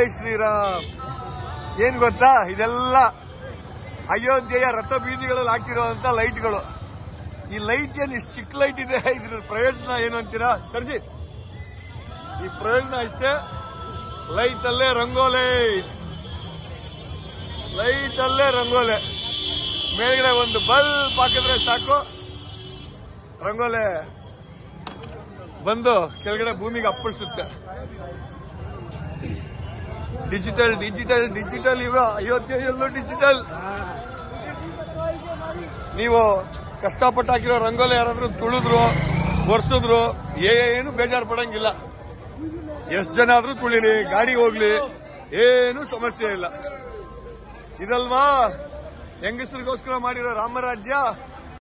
ಶ್ರೀರಾಮ್ ಏನ್ ಗೊತ್ತಾ ಇದೆಲ್ಲ ಅಯೋಧ್ಯೆಯ ರಥ ಬೀದಿಗಳಲ್ಲಿ ಹಾಕಿರುವಂತ ಲೈಟ್ಗಳು ಈ ಲೈಟ್ ಏನ್ ಇಷ್ಟು ಚಿಕ್ಕ ಲೈಟ್ ಇದೆ ಇದ್ರ ಪ್ರಯೋಜನ ಏನು ಅಂತೀರಾ ಸರ್ಜಿ ಈ ಪ್ರಯೋಜನ ಇಷ್ಟೇ ಲೈಟ್ ಅಲ್ಲೇ ರಂಗೋಲೆ ಲೈಟ್ ಅಲ್ಲೇ ರಂಗೋಲೆ ಮೇಲ್ಗಡೆ ಒಂದು ಬಲ್ಬ್ ಹಾಕಿದ್ರೆ ಸಾಕು ರಂಗೋಲೆ ಬಂದು ಕೆಳಗಡೆ ಭೂಮಿಗೆ ಅಪ್ಪಳಿಸುತ್ತೆ ಡಿಜಿಟಲ್ ಡಿಜಿಟಲ್ ಡಿಜಿಟಲ್ ಇವ ಅಯೋಧ್ಯೆಯಲ್ಲೂ ಡಿಜಿಟಲ್ ನೀವು ಕಷ್ಟಪಟ್ಟು ಹಾಕಿರೋ ರಂಗೋಲಿ ಯಾರಾದ್ರೂ ತುಳಿದ್ರು ಒರೆಸಿದ್ರು ಏನು ಬೇಜಾರು ಪಡಂಗಿಲ್ಲ ಎಷ್ಟು ಜನ ಆದ್ರೂ ತುಳಿಲಿ ಗಾಡಿ ಹೋಗ್ಲಿ ಏನು ಸಮಸ್ಯೆ ಇಲ್ಲ ಇದಲ್ವಾ ಹೆಂಗಸರಿಗೋಸ್ಕರ ಮಾಡಿರೋ ರಾಮರಾಜ್ಯ